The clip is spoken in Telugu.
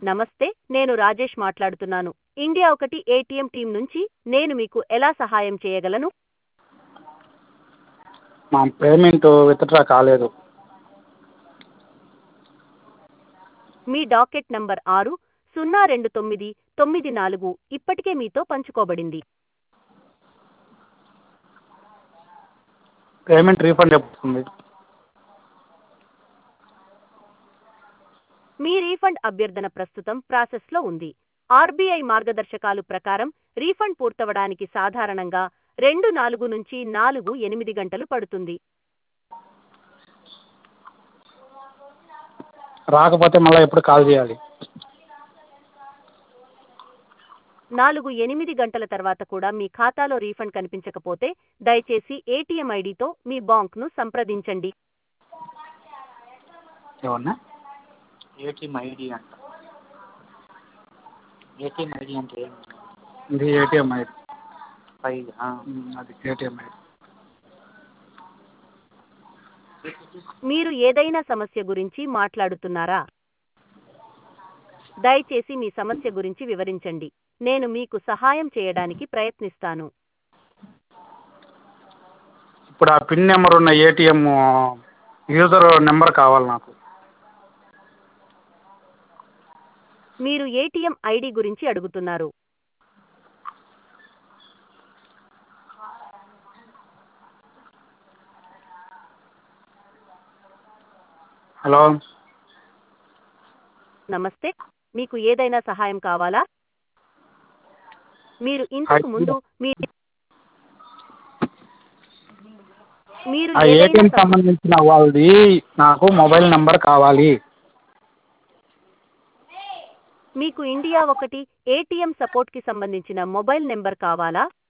నమస్తే నేను రాజేష్ మాట్లాడుతున్నాను ఇండియా ఒకటి ఏటీఎం టీం నుంచి నేను మీకు ఎలా సహాయం చేయగలను మా పేమెంట్ విత్డ్రా కాలేదు మీ డాకెట్ నంబర్ ఆరు సున్నా రెండు తొమ్మిది తొమ్మిది నాలుగు ఇప్పటికే మీతో పంచుకోబడింది పేమెంట్ రీఫండ్ ఎప్పుడు వస్తుంది మీ రీఫండ్ అభ్యర్థన ప్రస్తుతం ప్రాసెస్లో ఉంది ఆర్బీఐ మార్గదర్శకాలు ప్రకారం రీఫండ్ పూర్తవడానికి సాధారణంగా రెండు నాలుగు నుంచి నాలుగు ఎనిమిది గంటలు పడుతుంది రాకపోతే మళ్ళీ ఎప్పుడు కాల్ చేయాలి నాలుగు ఎనిమిది గంటల తర్వాత కూడా మీ ఖాతాలో రీఫండ్ కనిపించకపోతే దయచేసి ఏటీఎం ఐడితో మీ బాంక్ను సంప్రదించండి ఏమన్నా ఏటీఎం ఐడి అంట ఏటీఎం ఐడి అంటే ఇది ఏటీఎం ఐడి ఐడి అది ఏటీఎం ఐడి మీరు ఏదైనా సమస్య గురించి మాట్లాడుతున్నారా దయచేసి మీ సమస్య గురించి వివరించండి నేను మీకు సహాయం చేయడానికి ప్రయత్నిస్తాను ఇప్పుడు ఆ పిన్ నెంబర్ ఉన్న ఏటీఎం యూజర్ నెంబర్ కావాలి నాకు మీరు ఏటీఎం ఐడి గురించి అడుగుతున్నారు హలో నమస్తే మీకు ఏదైనా సహాయం కావాలా మీరు ఇంతకు ముందు మీ మీరు ఆ ఏదైనా ఏటీఎం సమ- సంబంధించిన వాళ్ళది నాకు మొబైల్ నెంబర్ కావాలి మీకు ఇండియా ఒకటి ఏటీఎం సపోర్ట్కి సంబంధించిన మొబైల్ నెంబర్ కావాలా